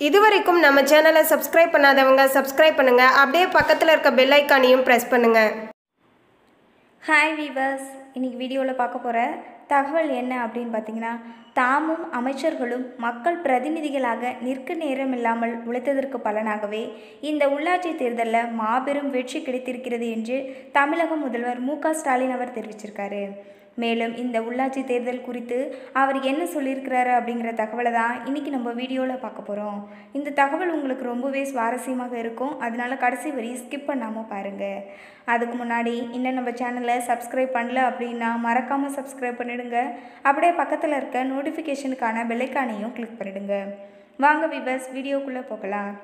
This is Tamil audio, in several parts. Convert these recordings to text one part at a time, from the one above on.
இதுவரைக்கும் நம்ம சேனலை சப்ஸ்கிரைப் பண்ணாதவங்க சப்ஸ்கிரைப் பண்ணுங்க அப்படியே பக்கத்தில் இருக்க பெல் ஐக்கானையும் ப்ரெஸ் பண்ணுங்க ஹாய் வீவர்ஸ் இன்னைக்கு வீடியோவில் பார்க்க போகிற தகவல் என்ன அப்படின்னு பார்த்தீங்கன்னா தாமும் அமைச்சர்களும் மக்கள் பிரதிநிதிகளாக நிற்க நேரம் இல்லாமல் உழைத்ததற்கு பலனாகவே இந்த உள்ளாட்சி தேர்தலில் மாபெரும் வெற்றி கிடைத்திருக்கிறது என்று தமிழக முதல்வர் மு க ஸ்டாலின் அவர் தெரிவிச்சிருக்காரு மேலும் இந்த உள்ளாட்சி தேர்தல் குறித்து அவர் என்ன சொல்லியிருக்கிறாரு அப்படிங்கிற தகவலை தான் இன்றைக்கி நம்ம வீடியோவில் பார்க்க போகிறோம் இந்த தகவல் உங்களுக்கு ரொம்பவே சுவாரஸ்யமாக இருக்கும் அதனால கடைசி வரி ஸ்கிப் பண்ணாமல் பாருங்கள் அதுக்கு முன்னாடி இன்னும் நம்ம சேனலை சப்ஸ்கிரைப் பண்ணல அப்படின்னா மறக்காமல் சப்ஸ்கிரைப் பண்ணிடுங்க அப்படியே பக்கத்தில் இருக்க நோட்டிஃபிகேஷனுக்கான பெல்லைக்கானையும் கிளிக் பண்ணிடுங்க வாங்க விவர்ஸ் வீடியோக்குள்ளே போகலாம்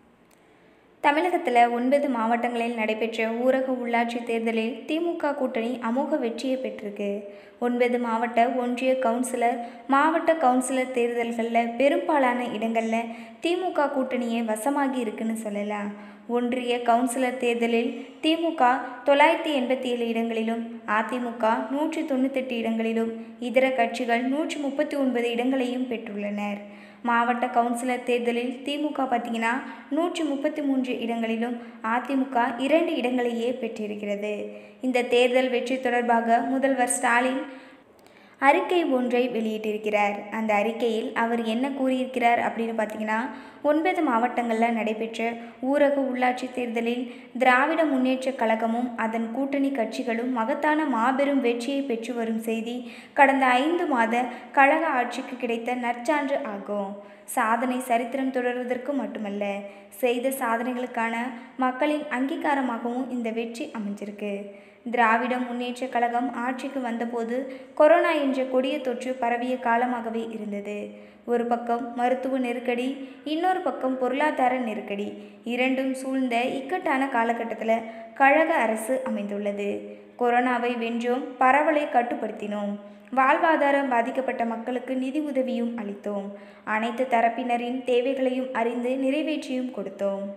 தமிழகத்தில் ஒன்பது மாவட்டங்களில் நடைபெற்ற ஊரக உள்ளாட்சி தேர்தலில் திமுக கூட்டணி அமோக வெற்றியை பெற்றிருக்கு ஒன்பது மாவட்ட ஒன்றிய கவுன்சிலர் மாவட்ட கவுன்சிலர் தேர்தல்களில் பெரும்பாலான இடங்களில் திமுக கூட்டணியே வசமாகி இருக்குன்னு சொல்லலாம் ஒன்றிய கவுன்சிலர் தேர்தலில் திமுக தொள்ளாயிரத்தி எண்பத்தி ஏழு இடங்களிலும் அதிமுக நூற்றி தொண்ணூத்தெட்டு இடங்களிலும் இதர கட்சிகள் நூற்றி முப்பத்தி ஒன்பது இடங்களையும் பெற்றுள்ளனர் மாவட்ட கவுன்சிலர் தேர்தலில் திமுக பார்த்தீங்கன்னா நூற்றி முப்பத்தி மூன்று இடங்களிலும் அதிமுக இரண்டு இடங்களையே பெற்றிருக்கிறது இந்த தேர்தல் வெற்றி தொடர்பாக முதல்வர் ஸ்டாலின் அறிக்கை ஒன்றை வெளியிட்டிருக்கிறார் அந்த அறிக்கையில் அவர் என்ன கூறியிருக்கிறார் அப்படின்னு பார்த்தீங்கன்னா ஒன்பது மாவட்டங்களில் நடைபெற்ற ஊரக உள்ளாட்சி தேர்தலில் திராவிட முன்னேற்றக் கழகமும் அதன் கூட்டணி கட்சிகளும் மகத்தான மாபெரும் வெற்றியை பெற்று வரும் செய்தி கடந்த ஐந்து மாத கழக ஆட்சிக்கு கிடைத்த நற்சான்று ஆகும் சாதனை சரித்திரம் தொடர்வதற்கு மட்டுமல்ல செய்த சாதனைகளுக்கான மக்களின் அங்கீகாரமாகவும் இந்த வெற்றி அமைஞ்சிருக்கு திராவிட முன்னேற்றக் கழகம் ஆட்சிக்கு வந்தபோது கொரோனா என்ற கொடிய தொற்று பரவிய காலமாகவே இருந்தது ஒரு பக்கம் மருத்துவ நெருக்கடி இன்னொரு பக்கம் பொருளாதார நெருக்கடி இரண்டும் சூழ்ந்த இக்கட்டான காலகட்டத்தில் கழக அரசு அமைந்துள்ளது கொரோனாவை வென்றோம் பரவலை கட்டுப்படுத்தினோம் வாழ்வாதாரம் பாதிக்கப்பட்ட மக்களுக்கு நிதி உதவியும் அளித்தோம் அனைத்து தரப்பினரின் தேவைகளையும் அறிந்து நிறைவேற்றியும் கொடுத்தோம்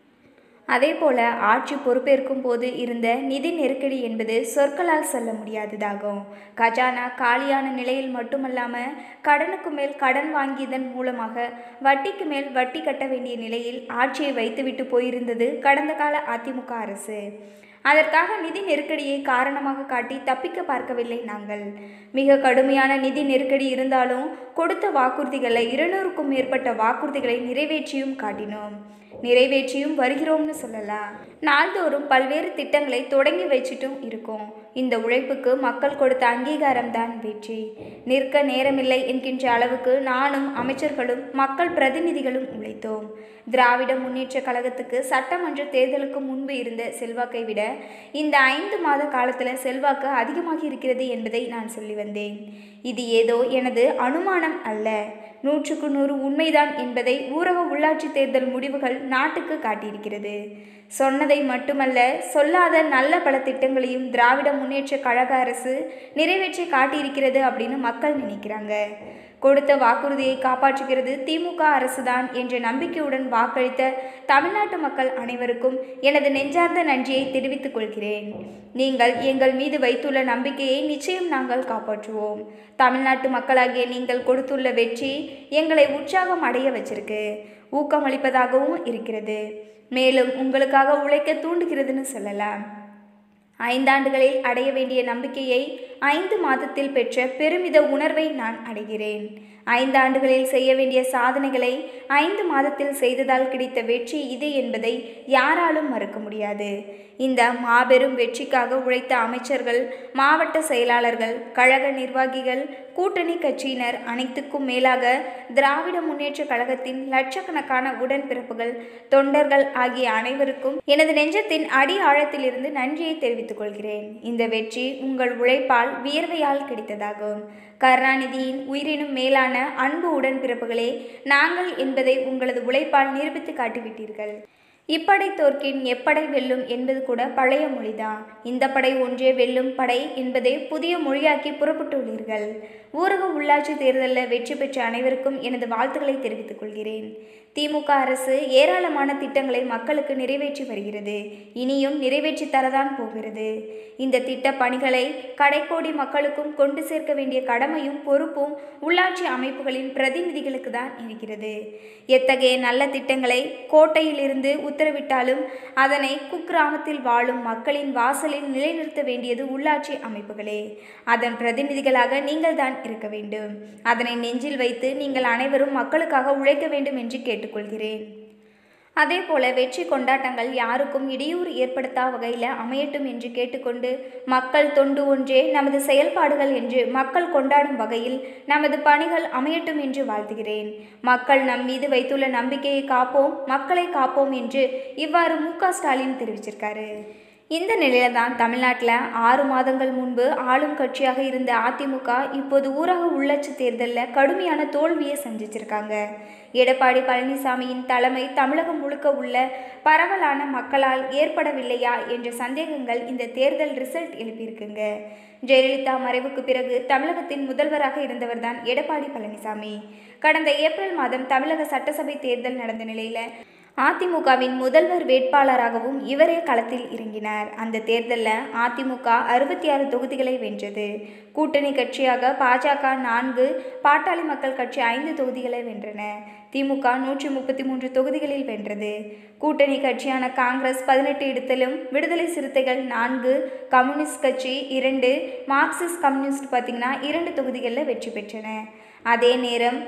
அதேபோல ஆட்சி பொறுப்பேற்கும் போது இருந்த நிதி நெருக்கடி என்பது சொற்களால் சொல்ல முடியாததாகும் கஜானா காலியான நிலையில் மட்டுமல்லாமல் கடனுக்கு மேல் கடன் வாங்கியதன் மூலமாக வட்டிக்கு மேல் வட்டி கட்ட வேண்டிய நிலையில் ஆட்சியை வைத்துவிட்டு போயிருந்தது கடந்த கால அதிமுக அரசு அதற்காக நிதி நெருக்கடியை காரணமாக காட்டி தப்பிக்க பார்க்கவில்லை நாங்கள் மிக கடுமையான நிதி நெருக்கடி இருந்தாலும் கொடுத்த வாக்குறுதிகளை இருநூறுக்கும் மேற்பட்ட வாக்குறுதிகளை நிறைவேற்றியும் காட்டினோம் நிறைவேற்றியும் வருகிறோம்னு சொல்லலாம் நாள்தோறும் பல்வேறு திட்டங்களை தொடங்கி வச்சுட்டும் இருக்கோம் இந்த உழைப்புக்கு மக்கள் கொடுத்த அங்கீகாரம் தான் வெற்றி நிற்க நேரமில்லை என்கின்ற அளவுக்கு நானும் அமைச்சர்களும் மக்கள் பிரதிநிதிகளும் உழைத்தோம் திராவிட முன்னேற்ற கழகத்துக்கு சட்டமன்ற தேர்தலுக்கு முன்பு இருந்த செல்வாக்கை விட இந்த ஐந்து மாத காலத்தில் செல்வாக்கு அதிகமாகி இருக்கிறது என்பதை நான் சொல்லி வந்தேன் இது ஏதோ எனது அனுமானம் அல்ல நூற்றுக்கு நூறு உண்மைதான் என்பதை ஊரக உள்ளாட்சி தேர்தல் முடிவுகள் நாட்டுக்கு காட்டியிருக்கிறது சொன்னதை மட்டுமல்ல சொல்லாத நல்ல பல திட்டங்களையும் திராவிட முன்னேற்ற கழக அரசு நிறைவேற்றி காட்டியிருக்கிறது அப்படின்னு மக்கள் நினைக்கிறாங்க கொடுத்த வாக்குறுதியை காப்பாற்றுகிறது திமுக அரசுதான் என்ற நம்பிக்கையுடன் வாக்களித்த தமிழ்நாட்டு மக்கள் அனைவருக்கும் எனது நெஞ்சார்ந்த நன்றியை தெரிவித்துக் கொள்கிறேன் நீங்கள் எங்கள் மீது வைத்துள்ள நம்பிக்கையை நிச்சயம் நாங்கள் காப்பாற்றுவோம் தமிழ்நாட்டு மக்களாகிய நீங்கள் கொடுத்துள்ள வெற்றி எங்களை உற்சாகம் அடைய வச்சிருக்கு ஊக்கமளிப்பதாகவும் இருக்கிறது மேலும் உங்களுக்காக உழைக்க தூண்டுகிறதுன்னு சொல்லலாம் ஐந்தாண்டுகளில் அடைய வேண்டிய நம்பிக்கையை ஐந்து மாதத்தில் பெற்ற பெருமித உணர்வை நான் அடைகிறேன் ஐந்தாண்டுகளில் செய்ய வேண்டிய சாதனைகளை ஐந்து மாதத்தில் செய்ததால் கிடைத்த வெற்றி இது என்பதை யாராலும் மறுக்க முடியாது இந்த மாபெரும் வெற்றிக்காக உழைத்த அமைச்சர்கள் மாவட்ட செயலாளர்கள் கழக நிர்வாகிகள் கூட்டணி கட்சியினர் அனைத்துக்கும் மேலாக திராவிட முன்னேற்ற கழகத்தின் லட்சக்கணக்கான உடன்பிறப்புகள் தொண்டர்கள் ஆகிய அனைவருக்கும் எனது நெஞ்சத்தின் அடி ஆழத்திலிருந்து நன்றியை தெரிவித்துக் கொள்கிறேன் இந்த வெற்றி உங்கள் உழைப்பால் வியர்வையால் கிடைத்ததாகும் கருணாநிதியின் உயிரினும் மேலான அன்பு உடன்பிறப்புகளே நாங்கள் என்பதை உங்களது உழைப்பால் நிரூபித்து காட்டிவிட்டீர்கள் இப்படை தோற்கின் எப்படை வெல்லும் என்பது கூட பழைய மொழிதான் இந்த படை ஒன்றே வெல்லும் படை என்பதை புதிய மொழியாக்கி புறப்பட்டுள்ளீர்கள் ஊரக உள்ளாட்சி தேர்தலில் வெற்றி பெற்ற அனைவருக்கும் எனது வாழ்த்துக்களை தெரிவித்துக் கொள்கிறேன் திமுக அரசு ஏராளமான திட்டங்களை மக்களுக்கு நிறைவேற்றி வருகிறது இனியும் நிறைவேற்றி தரதான் போகிறது இந்த திட்ட பணிகளை கடைக்கோடி மக்களுக்கும் கொண்டு சேர்க்க வேண்டிய கடமையும் பொறுப்பும் உள்ளாட்சி அமைப்புகளின் பிரதிநிதிகளுக்கு தான் இருக்கிறது எத்தகைய நல்ல திட்டங்களை கோட்டையிலிருந்து உத்தரவிட்டாலும் அதனை குக்கிராமத்தில் வாழும் மக்களின் வாசலில் நிலைநிறுத்த வேண்டியது உள்ளாட்சி அமைப்புகளே அதன் பிரதிநிதிகளாக நீங்கள் தான் இருக்க வேண்டும் அதனை நெஞ்சில் வைத்து நீங்கள் அனைவரும் மக்களுக்காக உழைக்க வேண்டும் என்று கேட்டுக்கொள்கிறேன் அதே போல வெற்றி கொண்டாட்டங்கள் யாருக்கும் இடையூறு ஏற்படுத்தா வகையில் அமையட்டும் என்று கேட்டுக்கொண்டு மக்கள் தொண்டு ஒன்றே நமது செயல்பாடுகள் என்று மக்கள் கொண்டாடும் வகையில் நமது பணிகள் அமையட்டும் என்று வாழ்த்துகிறேன் மக்கள் நம் மீது வைத்துள்ள நம்பிக்கையை காப்போம் மக்களை காப்போம் என்று இவ்வாறு மு க ஸ்டாலின் தெரிவிச்சிருக்காரு இந்த நிலையில தான் தமிழ்நாட்டில் ஆறு மாதங்கள் முன்பு ஆளும் கட்சியாக இருந்த அதிமுக இப்போது ஊரக உள்ளாட்சி தேர்தலில் கடுமையான தோல்வியை சந்திச்சிருக்காங்க எடப்பாடி பழனிசாமியின் தலைமை தமிழகம் முழுக்க உள்ள பரவலான மக்களால் ஏற்படவில்லையா என்ற சந்தேகங்கள் இந்த தேர்தல் ரிசல்ட் எழுப்பியிருக்குங்க ஜெயலலிதா மறைவுக்கு பிறகு தமிழகத்தின் முதல்வராக இருந்தவர்தான் எடப்பாடி பழனிசாமி கடந்த ஏப்ரல் மாதம் தமிழக சட்டசபை தேர்தல் நடந்த நிலையில் அதிமுகவின் முதல்வர் வேட்பாளராகவும் இவரே களத்தில் இறங்கினார் அந்த தேர்தலில் அதிமுக அறுபத்தி ஆறு தொகுதிகளை வென்றது கூட்டணி கட்சியாக பாஜக நான்கு பாட்டாளி மக்கள் கட்சி ஐந்து தொகுதிகளை வென்றன திமுக நூற்றி முப்பத்தி மூன்று தொகுதிகளில் வென்றது கூட்டணி கட்சியான காங்கிரஸ் பதினெட்டு இடத்திலும் விடுதலை சிறுத்தைகள் நான்கு கம்யூனிஸ்ட் கட்சி இரண்டு மார்க்சிஸ்ட் கம்யூனிஸ்ட் பார்த்திங்கன்னா இரண்டு தொகுதிகளில் வெற்றி பெற்றன அதே நேரம்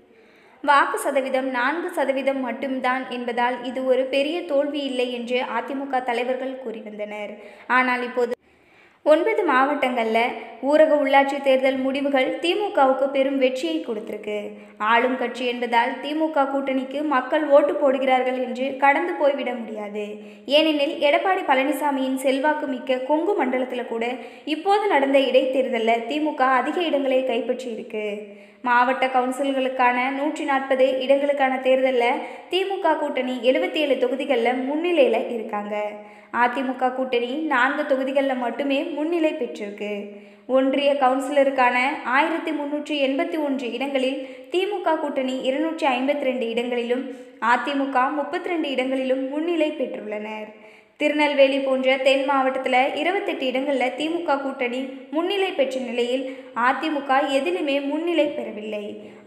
வாக்கு சதவீதம் நான்கு சதவீதம் மட்டும்தான் என்பதால் இது ஒரு பெரிய தோல்வி இல்லை என்று அதிமுக தலைவர்கள் கூறி வந்தனர் ஆனால் இப்போது ஒன்பது மாவட்டங்களில் ஊரக உள்ளாட்சி தேர்தல் முடிவுகள் திமுகவுக்கு பெரும் வெற்றியை கொடுத்திருக்கு ஆளும் கட்சி என்பதால் திமுக கூட்டணிக்கு மக்கள் ஓட்டு போடுகிறார்கள் என்று கடந்து போய்விட முடியாது ஏனெனில் எடப்பாடி பழனிசாமியின் செல்வாக்கு மிக்க கொங்கு மண்டலத்தில் கூட இப்போது நடந்த இடைத்தேர்தலில் திமுக அதிக இடங்களை கைப்பற்றி இருக்கு மாவட்ட கவுன்சில்களுக்கான நூற்றி நாற்பது இடங்களுக்கான தேர்தலில் திமுக கூட்டணி எழுபத்தி ஏழு தொகுதிகளில் முன்னிலையில் இருக்காங்க அதிமுக கூட்டணி நான்கு தொகுதிகளில் மட்டுமே முன்னிலை பெற்றிருக்கு ஒன்றிய கவுன்சிலருக்கான ஆயிரத்தி முன்னூற்றி எண்பத்தி ஒன்று இடங்களில் திமுக கூட்டணி இருநூற்றி ஐம்பத்தி ரெண்டு இடங்களிலும் அதிமுக முப்பத்தி ரெண்டு இடங்களிலும் முன்னிலை பெற்றுள்ளனர் திருநெல்வேலி போன்ற தென் மாவட்டத்தில் இருபத்தெட்டு இடங்களில் திமுக கூட்டணி முன்னிலை பெற்ற நிலையில் அதிமுக எதிலுமே முன்னிலை பெறவில்லை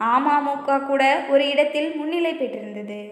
அமமுக கூட ஒரு இடத்தில் முன்னிலை பெற்றிருந்தது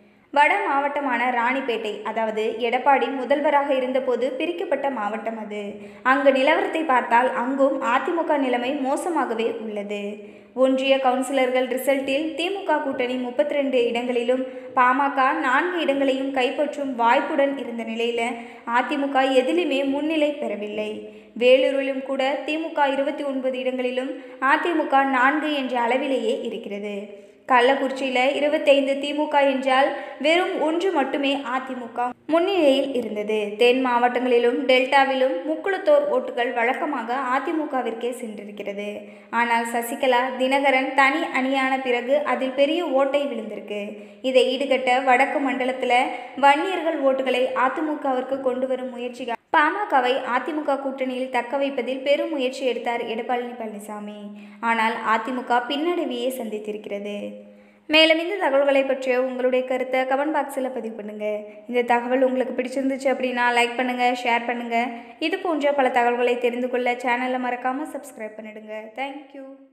வட மாவட்டமான ராணிப்பேட்டை அதாவது எடப்பாடி முதல்வராக இருந்தபோது பிரிக்கப்பட்ட மாவட்டம் அது அங்கு நிலவரத்தை பார்த்தால் அங்கும் அதிமுக நிலைமை மோசமாகவே உள்ளது ஒன்றிய கவுன்சிலர்கள் ரிசல்ட்டில் திமுக கூட்டணி முப்பத்தி ரெண்டு இடங்களிலும் பாமக நான்கு இடங்களையும் கைப்பற்றும் வாய்ப்புடன் இருந்த நிலையில் அதிமுக எதிலுமே முன்னிலை பெறவில்லை வேலூரிலும் கூட திமுக இருபத்தி ஒன்பது இடங்களிலும் அதிமுக நான்கு என்ற அளவிலேயே இருக்கிறது கள்ளக்குறிச்சியில் இருபத்தைந்து திமுக என்றால் வெறும் ஒன்று மட்டுமே அதிமுக முன்னிலையில் இருந்தது தென் மாவட்டங்களிலும் டெல்டாவிலும் முக்குளத்தோர் ஓட்டுகள் வழக்கமாக அதிமுகவிற்கே சென்றிருக்கிறது ஆனால் சசிகலா தினகரன் தனி அணியான பிறகு அதில் பெரிய ஓட்டை விழுந்திருக்கு இதை ஈடுகட்ட வடக்கு மண்டலத்தில் வன்னியர்கள் ஓட்டுகளை அதிமுகவிற்கு கொண்டு வரும் முயற்சிகள் பாமகவை அதிமுக கூட்டணியில் தக்க வைப்பதில் பெரும் முயற்சி எடுத்தார் எடப்பாடி பழனிசாமி ஆனால் அதிமுக பின்னடைவையே சந்தித்திருக்கிறது மேலும் இந்த தகவல்களை பற்றிய உங்களுடைய கருத்தை கமெண்ட் பாக்ஸில் பதிவு பண்ணுங்கள் இந்த தகவல் உங்களுக்கு பிடிச்சிருந்துச்சு அப்படின்னா லைக் பண்ணுங்கள் ஷேர் பண்ணுங்கள் இது போன்ற பல தகவல்களை தெரிந்து கொள்ள சேனலை மறக்காமல் சப்ஸ்கிரைப் பண்ணிடுங்க தேங்க்யூ